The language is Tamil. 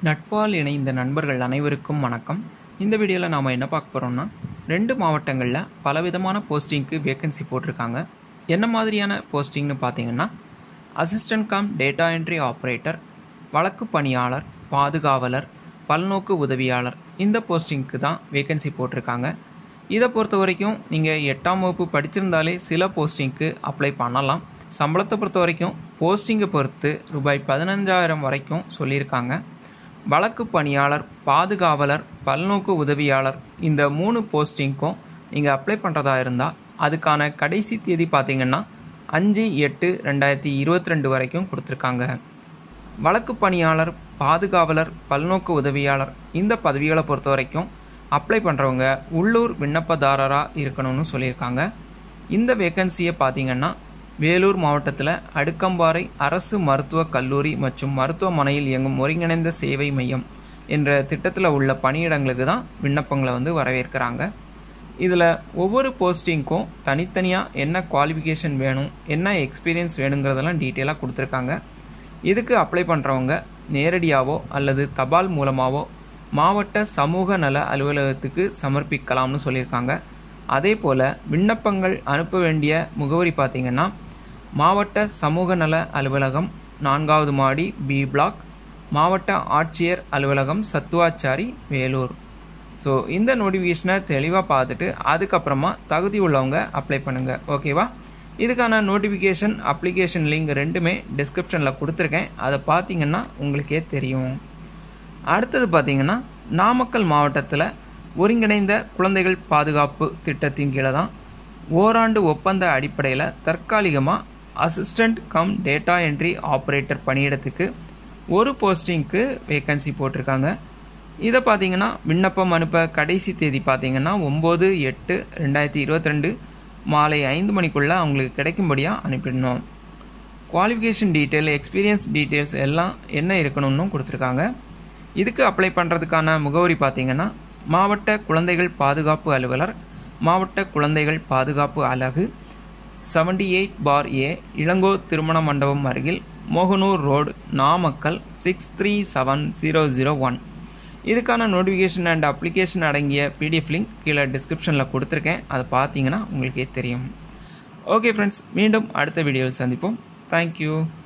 நட்பால் இணைந்த நண்பர்கள் அனைவருக்கும் வணக்கம் இந்த வீடியோவில் நாம் என்ன பார்க்க போகிறோம்னா ரெண்டு மாவட்டங்களில் பலவிதமான போஸ்டிங்க்கு வேகன்சி போட்டிருக்காங்க என்ன மாதிரியான போஸ்டிங்னு பார்த்தீங்கன்னா assistant cum data entry operator வழக்கு பணியாளர் பாதுகாவலர் பல்நோக்கு உதவியாளர் இந்த போஸ்டிங்க்கு தான் வேகன்சி போட்டிருக்காங்க இதை பொறுத்த வரைக்கும் நீங்கள் எட்டாம் வகுப்பு படிச்சிருந்தாலே சில போஸ்டிங்க்கு அப்ளை பண்ணலாம் சம்பளத்தை பொறுத்த வரைக்கும் போஸ்டிங்கை பொறுத்து ரூபாய் பதினஞ்சாயிரம் வரைக்கும் சொல்லியிருக்காங்க வழக்கு பணியாளர் பாதுகாவலர் பல்நோக்கு உதவியாளர் இந்த மூணு போஸ்டிங்க்கும் நீங்கள் அப்ளை பண்ணுறதா இருந்தால் அதுக்கான கடைசி தேதி பார்த்தீங்கன்னா அஞ்சு எட்டு ரெண்டாயிரத்தி இருபத்தி ரெண்டு வரைக்கும் கொடுத்துருக்காங்க வழக்கு பணியாளர் பாதுகாவலர் பல்நோக்கு உதவியாளர் இந்த பதவிகளை பொறுத்த வரைக்கும் அப்ளை பண்ணுறவங்க உள்ளூர் விண்ணப்பதாரராக இருக்கணும்னு சொல்லியிருக்காங்க இந்த வேகன்சியை பார்த்தீங்கன்னா வேலூர் மாவட்டத்தில் அடுக்கம்பாறை அரசு மருத்துவக் கல்லூரி மற்றும் மருத்துவமனையில் இயங்கும் ஒருங்கிணைந்த சேவை மையம் என்ற திட்டத்தில் உள்ள பணியிடங்களுக்கு தான் விண்ணப்பங்களை வந்து வரவேற்கிறாங்க இதில் ஒவ்வொரு போஸ்டிங்க்கும் தனித்தனியாக என்ன குவாலிஃபிகேஷன் வேணும் என்ன எக்ஸ்பீரியன்ஸ் வேணுங்கிறதெல்லாம் டீட்டெயிலாக கொடுத்துருக்காங்க இதுக்கு அப்ளை பண்ணுறவங்க நேரடியாகவோ அல்லது தபால் மூலமாகவோ மாவட்ட சமூக நல அலுவலகத்துக்கு சமர்ப்பிக்கலாம்னு சொல்லியிருக்காங்க அதே போல் விண்ணப்பங்கள் அனுப்ப வேண்டிய முகவரி பார்த்திங்கன்னா மாவட்ட சமூக நல அலுவலகம் நான்காவது மாடி பி பிளாக் மாவட்ட ஆட்சியர் அலுவலகம் சத்துவாச்சாரி வேலூர் ஸோ இந்த நோட்டிஃபிகேஷனை தெளிவாக பார்த்துட்டு அதுக்கப்புறமா தகுதி உள்ளவங்க அப்ளை பண்ணுங்கள் ஓகேவா இதுக்கான நோட்டிஃபிகேஷன் அப்ளிகேஷன் லிங்க் ரெண்டுமே டிஸ்கிரிப்ஷனில் கொடுத்துருக்கேன் அதை பார்த்தீங்கன்னா உங்களுக்கே தெரியும் அடுத்தது பார்த்தீங்கன்னா நாமக்கல் மாவட்டத்தில் ஒருங்கிணைந்த குழந்தைகள் பாதுகாப்பு திட்டத்தின் கீழே தான் ஓராண்டு ஒப்பந்த அடிப்படையில் தற்காலிகமாக assistant cum data entry operator பணியிடத்துக்கு ஒரு போஸ்டிங்க்கு வேக்கன்சி போட்டிருக்காங்க இதை பார்த்தீங்கன்னா விண்ணப்பம் அனுப்ப கடைசி தேதி பார்த்தீங்கன்னா ஒம்பது எட்டு ரெண்டாயிரத்தி இருபத்தி ரெண்டு மாலை ஐந்து மணிக்குள்ளே அவங்களுக்கு கிடைக்கும்படியாக அனுப்பிடணும் குவாலிஃபிகேஷன் டீட்டெயில் எக்ஸ்பீரியன்ஸ் டீட்டெயில்ஸ் எல்லாம் என்ன இருக்கணும்னு கொடுத்துருக்காங்க இதுக்கு அப்ளை பண்ணுறதுக்கான முகவரி பார்த்தீங்கன்னா மாவட்ட குழந்தைகள் பாதுகாப்பு அலுவலர் மாவட்ட குழந்தைகள் பாதுகாப்பு அலகு செவன்டி எயிட் பார் ஏ இளங்கோ திருமண மண்டபம் அருகில் Mohanur road Namakkal six three seven zero zero one இதுக்கான நோட்டிஃபிகேஷன் அண்ட் அப்ளிகேஷன் அடங்கிய பிடிஎஃப் லிங்க் கீழே டிஸ்கிரிப்ஷனில் கொடுத்துருக்கேன் அதை பார்த்தீங்கன்னா உங்களுக்கே தெரியும் ஓகே ஃப்ரெண்ட்ஸ் மீண்டும் அடுத்த வீடியோவில் சந்திப்போம் தேங்க்யூ